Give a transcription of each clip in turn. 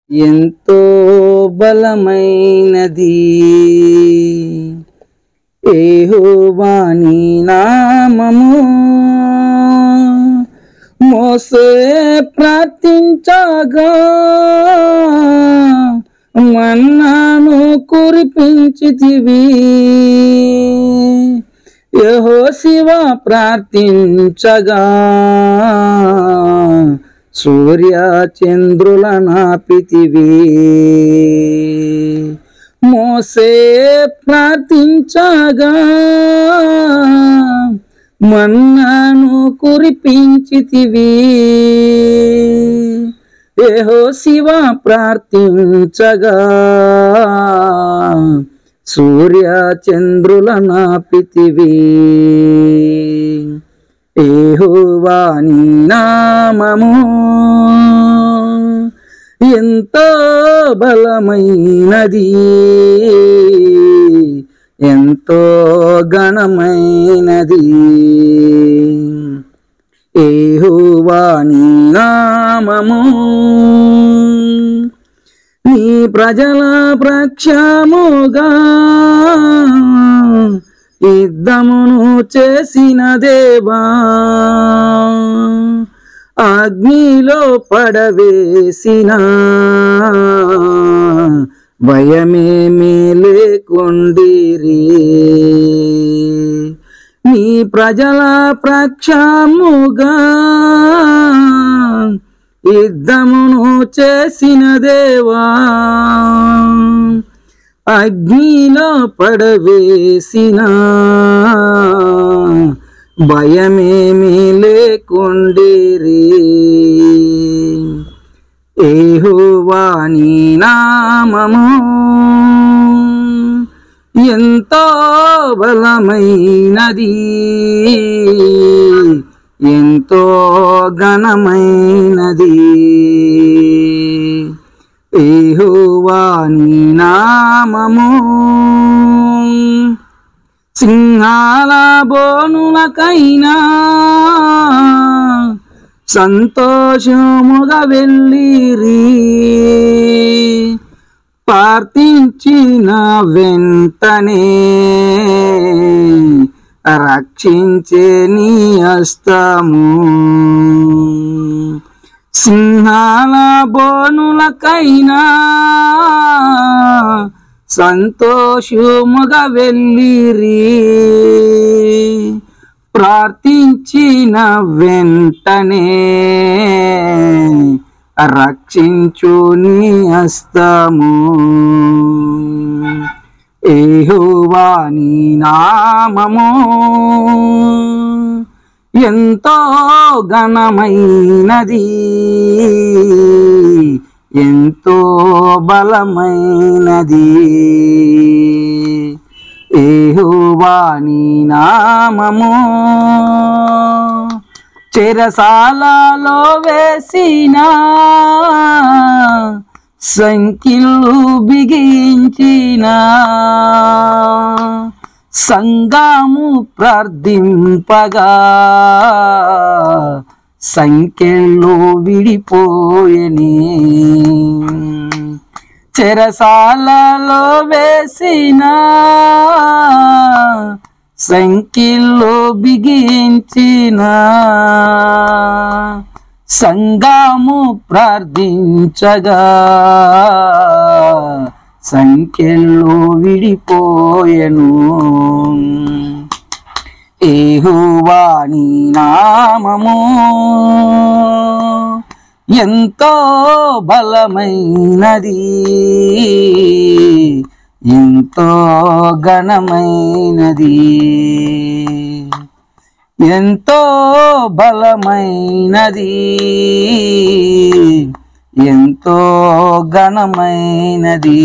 ఎంతో బలమైనది ఏహోవాని నామము మోసే ప్రార్థించగా మన్నాను కురిపించితివి యహో శివ ప్రార్థించగా సూర్య చంద్రుల నాపితివి మోసే ప్రార్థించగా మన్నాను కురిపించితివి ఏహో శివ ప్రార్థించగా సూర్య చంద్రుల నాపితివి ఏహోవాని నామము ఎంతో బలమైనది ఎంతో ఘనమైనది ఏహోవాని నామము నీ ప్రజల ప్రక్షముగా యుద్ధమును చేసిన దేవా అగ్నిలో పడవేసిన భయమేమీ లేకుండిరి నీ ప్రజల ప్రక్షముగా యుద్ధమును చేసిన దేవా అగ్నిలో పడవేసిన భయమేమీ లేకుండిరి ఏహోవాని నామము ఎంతో బలమైనది ఎంతో ఘనమైనది ఏహోవాని నామము సింహాల బోనులకైనా సంతోషముగా వెళ్ళిరి ప్రార్థించిన వెంటనే రక్షించే నీ హస్తము సింహాల బోనులకైనా సంతోషముగా వెళ్ళిరి ప్రార్థించిన వెంటనే రక్షించు నీ హస్తము ఏహోవాని నామము ఎంతో ఘనమైనది ఎంతో బలమైనది ఏహోవాని నామము చెరసాలలో వేసిన సంఖ్యలు బిగించిన సంగము ప్రార్థింపగా సంఖ్యలు విడిపోయని చెరసాలలో వేసిన సంఖ్యలో బిగించిన సంగము ప్రార్థించగా సంఖ్యలు విడిపోయెను ఏహోవాని నామము ఎంతో బలమైనది ఎంతో ఘనమైనది ఎంతో బలమైనది ఎంతో ఘనమైనది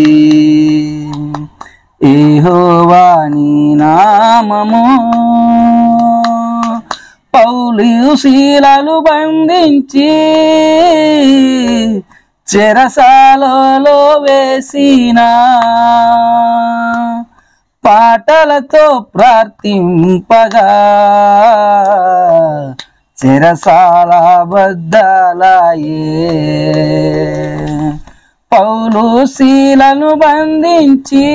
ఏహోవాని నామము పౌలు శీలలు బంధించి చెరసాలలో వేసిన పాటలతో ప్రార్థింపగా చెరసాల బద్దలాయే రౌలు శీలను బంధించి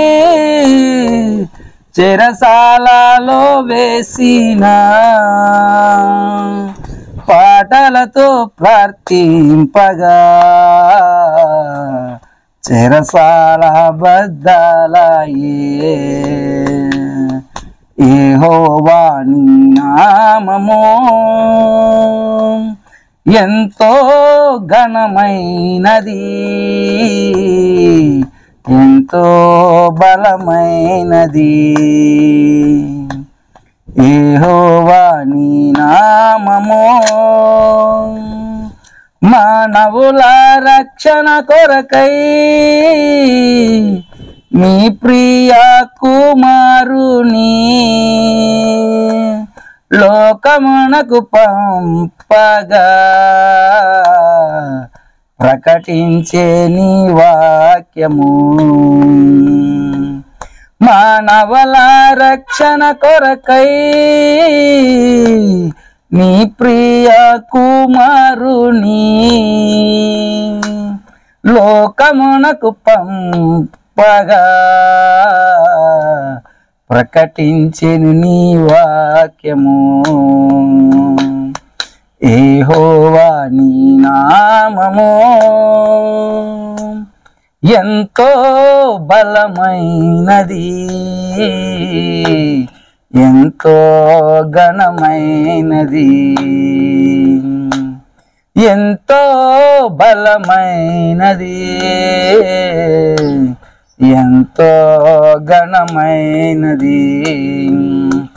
చెరసాలలో వేసిన పాటలతో ప్రార్థింపగా చెరసాల బద్దలాయే ఏహోవా నీ నామము ఎంతో ఘనమైనది ఎంతో బలమైనది ఏహోవా నీ నామము మానవుల రక్షణ కొరకై మీ ప్రియ కుమారుని లోకమునకు పంపగా ప్రకటించే నీ వాక్యము మానవల రక్షణ కొరకై నీ ప్రియ కుమారుని లోకమునకు పంపగా ప్రకటించెను నీ వాక్యము ఏహోవా నీ నామము ఎంతో బలమైనది ఎంతో ఘనమైనది ఎంతో బలమైనది ఎంతో ఘనమైనది